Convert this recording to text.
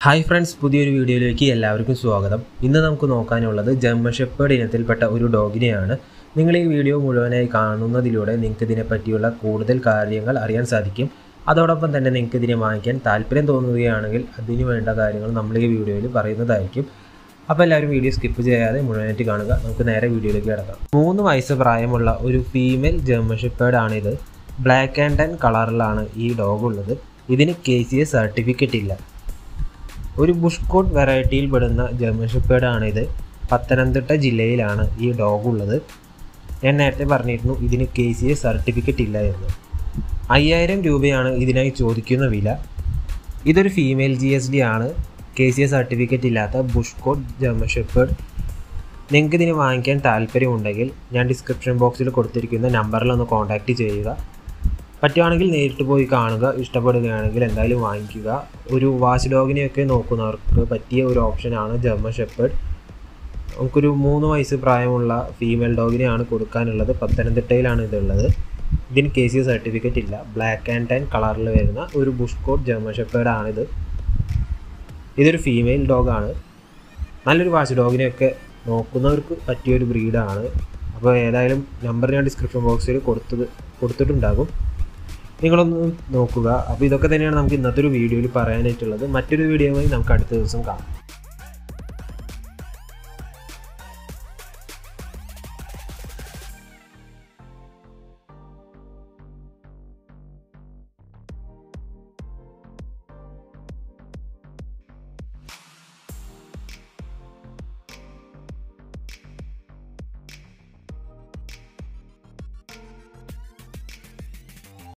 hi friends പുതിയൊരു വീഡിയോയിലേക്ക് എല്ലാവർക്കും സ്വാഗതം ഇന്ന് നമുക്ക് നോക്കാനുള്ളത് ജർമ്മൻ ഷെപ്പേർഡ് ഇനത്തിൽപ്പെട്ട ഒരു ഡോഗിനെയാണ് നിങ്ങൾ ഈ വീഡിയോ മുഴുവനായി കാണുന്നതിലൂടെ നിങ്ങൾക്ക് ഇതിനെ പറ്റിയുള്ള കൂടുതൽ കാര്യങ്ങൾ അറിയാൻ സാധിക്കും അതോടൊപ്പം തന്നെ നിങ്ങൾക്ക് ഇതിനെ വാങ്ങിക്കാൻ താല്പര്യം തോന്നുകയാണെങ്കിൽ അതിന് വേണ്ട കാര്യങ്ങൾ നമ്മൾ ഈ വീഡിയോയിൽ പറയുന്നതായിരിക്കും അപ്പോൾ എല്ലാവരും വീഡിയോ സ്കിപ്പ് ചെയ്യാതെ മുഴുവനായിട്ട് കാണുക നമുക്ക് നേരെ വീഡിയോയിലേക്ക് കിടക്കാം മൂന്ന് വയസ്സ് പ്രായമുള്ള ഒരു ഫീമെയിൽ ജർമ്മൻ ഷെപ്പേർഡ് ആണിത് ബ്ലാക്ക് ആൻഡ് ആൻഡ് കളറിലാണ് ഈ ഡോഗ് ഉള്ളത് ഇതിന് കെ സി എ സർട്ടിഫിക്കറ്റ് ഇല്ല ഒരു ബുഷ് കോട്ട് വെറൈറ്റിയിൽ പെടുന്ന ജർമ്മൻ ഷെപ്പേർഡ് ആണിത് പത്തനംതിട്ട ജില്ലയിലാണ് ഈ ഡോഗ് ഉള്ളത് ഞാൻ നേരത്തെ പറഞ്ഞിരുന്നു ഇതിന് കെ സി എ സർട്ടിഫിക്കറ്റ് ഇല്ല എന്ന് അയ്യായിരം രൂപയാണ് ഇതിനായി ചോദിക്കുന്ന വില ഇതൊരു ഫീമെയിൽ ജി എസ് ഡി ആണ് കെ സി എ സർട്ടിഫിക്കറ്റ് ഇല്ലാത്ത ബുഷ് കോട്ട് ജർമ്മൻ ഷെപ്പേർഡ് നിങ്ങൾക്ക് ഇതിന് വാങ്ങിക്കാൻ താല്പര്യമുണ്ടെങ്കിൽ ഞാൻ ഡിസ്ക്രിപ്ഷൻ ബോക്സിൽ കൊടുത്തിരിക്കുന്ന നമ്പറിൽ ഒന്ന് കോൺടാക്റ്റ് ചെയ്യുക പറ്റുവാണെങ്കിൽ നേരിട്ട് പോയി കാണുക ഇഷ്ടപ്പെടുകയാണെങ്കിൽ എന്തായാലും വാങ്ങിക്കുക ഒരു വാച്ച് ഡോഗിനെയൊക്കെ നോക്കുന്നവർക്ക് പറ്റിയ ഒരു ഓപ്ഷനാണ് ജർമ്മൻ ഷെപ്പേർഡ് നമുക്കൊരു മൂന്ന് വയസ്സ് പ്രായമുള്ള ഫീമെയിൽ ഡോഗിനെയാണ് കൊടുക്കാനുള്ളത് പത്തനംതിട്ടയിലാണ് ഇതുള്ളത് ഇതിന് കെ സി സർട്ടിഫിക്കറ്റ് ഇല്ല ബ്ലാക്ക് ആൻഡ് ടൈൻ കളറിൽ വരുന്ന ഒരു ബുഷ് കോട്ട് ജർമ്മൻ ഷെപ്പേർഡ് ആണിത് ഇതൊരു ഫീമെയിൽ ഡോഗാണ് നല്ലൊരു വാച്ച് ഡോഗിനെയൊക്കെ നോക്കുന്നവർക്ക് പറ്റിയൊരു ബ്രീഡാണ് അപ്പോൾ ഏതായാലും നമ്പർ ഞാൻ ഡിസ്ക്രിപ്ഷൻ ബോക്സിൽ കൊടുത്തത് കൊടുത്തിട്ടുണ്ടാകും നിങ്ങളൊന്ന് നോക്കുക അപ്പോൾ ഇതൊക്കെ തന്നെയാണ് നമുക്ക് ഇന്നത്തെ ഒരു വീഡിയോയിൽ പറയാനായിട്ടുള്ളത് മറ്റൊരു വീഡിയോയുമായി നമുക്ക് അടുത്ത ദിവസം കാണാം